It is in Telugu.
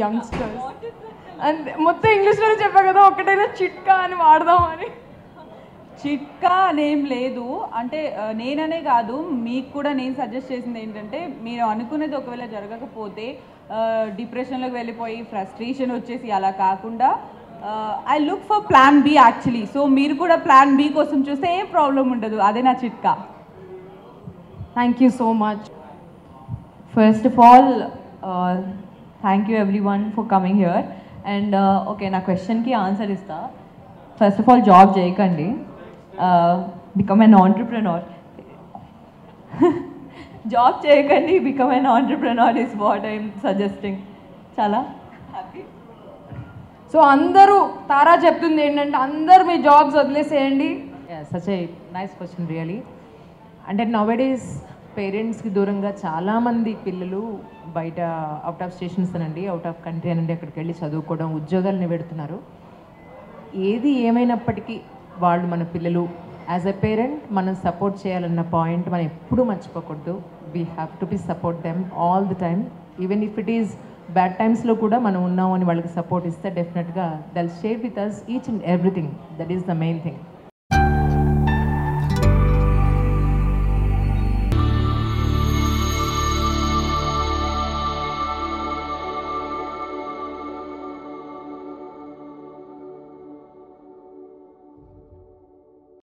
యంగ్స్టర్స్ అండ్ మొత్తం ఇంగ్లీష్లోనే చెప్పా కదా ఒకటైనా చిట్కా అని వాడదామని చిట్కా అనేం లేదు అంటే ఆ, నేననే కాదు మీకు కూడా నేను సజెస్ట్ చేసింది ఏంటంటే మీరు అనుకునేది ఒకవేళ జరగకపోతే డిప్రెషన్లోకి వెళ్ళిపోయి ఫ్రస్ట్రేషన్ వచ్చేసి అలా కాకుండా I look for plan B actually so మీరు కూడా ప్లాన్ బి కోసం చూస్తే ఏ ప్రాబ్లం ఉండదు అదే నా చిట్కా thank you so much first of all thank you everyone for coming here and okay నా క్వశ్చన్కి ఆన్సర్ ఇస్తా ఫస్ట్ ఆఫ్ ఆల్ జాబ్ చేయకండి బికమ్ ఎన్ ఆంటర్ప్రెనర్ జాబ్ చేయకండి become an entrepreneur is what I'm suggesting చాలా హ్యాపీ సో అందరూ తారా చెప్తుంది ఏంటంటే అందరూ మీ జాబ్స్ వదిలేసేయండి such a nice question really అంటే నవడేస్ పేరెంట్స్కి దూరంగా చాలామంది పిల్లలు బయట అవుట్ ఆఫ్ స్టేషన్స్ అనండి అవుట్ ఆఫ్ కంట్రీ అనండి అక్కడికి వెళ్ళి చదువుకోవడం ఉద్యోగాలని పెడుతున్నారు ఏది ఏమైనప్పటికీ వాళ్ళు మన పిల్లలు యాజ్ ఎ పేరెంట్ మనం సపోర్ట్ చేయాలన్న పాయింట్ మనం ఎప్పుడూ మర్చిపోకూడదు we have to be support them all the time even if it is bad టైమ్స్లో కూడా మనం ఉన్నామని వాళ్ళకి సపోర్ట్ ఇస్తే డెఫినెట్గా they'll share with us each and everything that is the main thing